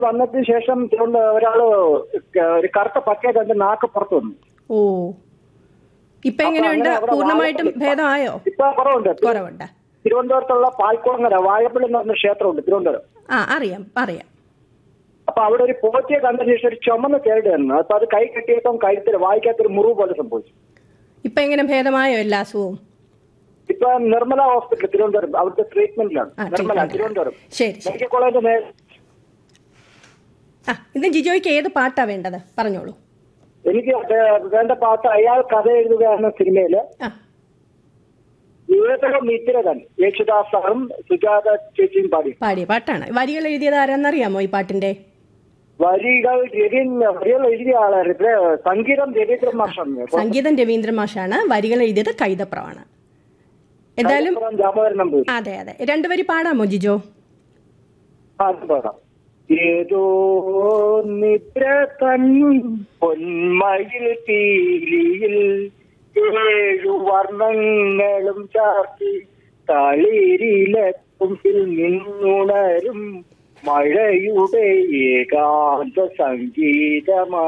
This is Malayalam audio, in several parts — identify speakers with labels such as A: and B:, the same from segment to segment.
A: വന്നതിന് ശേഷം തിരുവനന്ത- ഒരാള് ക- ഒരു കറുത്ത പക്കയെ കണ്ട് നാക്ക് പുറത്ത് വന്നു
B: ഓ ഇപ്പൊ എങ്ങനെയുണ്ട്
A: അങ്ങനെ അവിടെ
B: പൂർണ്ണമായിട്ടും
A: വാഴപ്പള്ളി-
B: ഭേദമായോ
A: ഇപ്പൊ കുറവുണ്ട്
B: കുറവുണ്ട്
A: തിരുവനന്തപുരത്തുള്ള പാൽക്കുളങ്ങര വാഴപ്പള്ളി എന്ന് പറഞ്ഞ ക്ഷേത്രമുണ്ട് തിരുവനന്തപുരം
B: ആ അറിയാം അറിയാം
A: അപ്പൊ അവിടെ ഒരു പോറ്റിയെ കണ്ടതിന് ശേഷം ഒരു ചുമന്ന തേട് വന്നു അപ്പൊ അത് കൈ കെട്ടിയപ്പം കഴുത്തിൽ വായിക്കാത്തൊരു മുറിവ് പോലെ സംഭവിച്ചു
B: ഇപ്പൊ എങ്ങനെ ഭേദമായോ എല്ലാ അസുഖവും
A: ഇപ്പൊ നിർമ്മല ഹോസ്പിറ്റൽ തിരുവനന്തപുരം അവിടുത്തെ ട്രീറ്റ്മെന്റിലാണ്
B: ആ,
A: നിർമ്മല
B: treatment.
A: തിരുവനന്തപുരം
B: ശരി ശരി
A: മെഡിക്കൽ കോളേജിന്റെ നേ-
B: ആ ഇന്ന് ജിജോയ്ക്ക് ഏത് പാട്ടാ വേണ്ടത് പറഞ്ഞോളൂ
A: എനിക്ക് വേ- വേണ്ട പാട്ട് അയാൾ കഥ എഴുതുക എന്ന സിനിമയില്
B: ആ
A: ഏതോ മിത്രകൻ യേശുദാസ് സാറും സുജാത ചേച്ചിയും പാടി
B: പാടിയ പാട്ടാണ് വരികൾ എഴുതിയത് ആരാന്നറിയാമോ ഈ പാട്ടിന്റെ
A: വരികൾ രവീന്ദ്ര വരികൾ എഴുതിയ ആളായിരുന്നു ഇത് സംഗീതം രവീന്ദ്രൻ മാഷാണ്
B: സംഗീതം രവീന്ദ്ര മാഷാണ് വരികൾ എഴുതിയത് കൈതപ്രമാണ് എന്തായാലും
A: കൈതപ്പുറം ദാമോദരൻ നമ്പൂരി
B: അതെ അതെ രണ്ടുപേരി പാടാമോ ജിജോ
A: ആ, അത് പാടാം ഏതോ നിദ്ര തൻ പൊന്മയിൽ തീലിയിൽ ഏഴു വർണ്ണങ്ങളും ചാർത്തി തളിരിലെത്തുമ്പിൽ നിന്നുണരും മഴയുടെ ഏകാന്ത സംഗീതമാ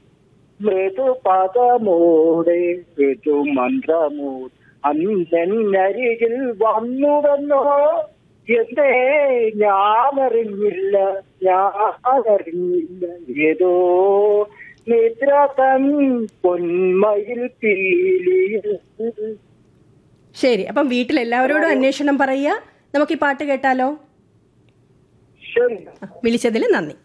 A: മൃദുപദമോടെ ഋതുമന്ത്രമോ അന്നരികിൽ വന്നുവെന്നോ എന്തേ ഞാനറിഞ്ഞില്ല ഞാനറിഞ്ഞില്ല ഏതോ നിദ്ര തൻ പൊന്മയിൽ പീലിയിൽ
B: ശരി അപ്പം വീട്ടിൽ എല്ലാവരോടും അന്വേഷണം പറയുക നമുക്ക് ഈ പാട്ട് കേട്ടാലോ
A: ശരി
B: ആ, വിളിച്ചതിൽ നന്ദി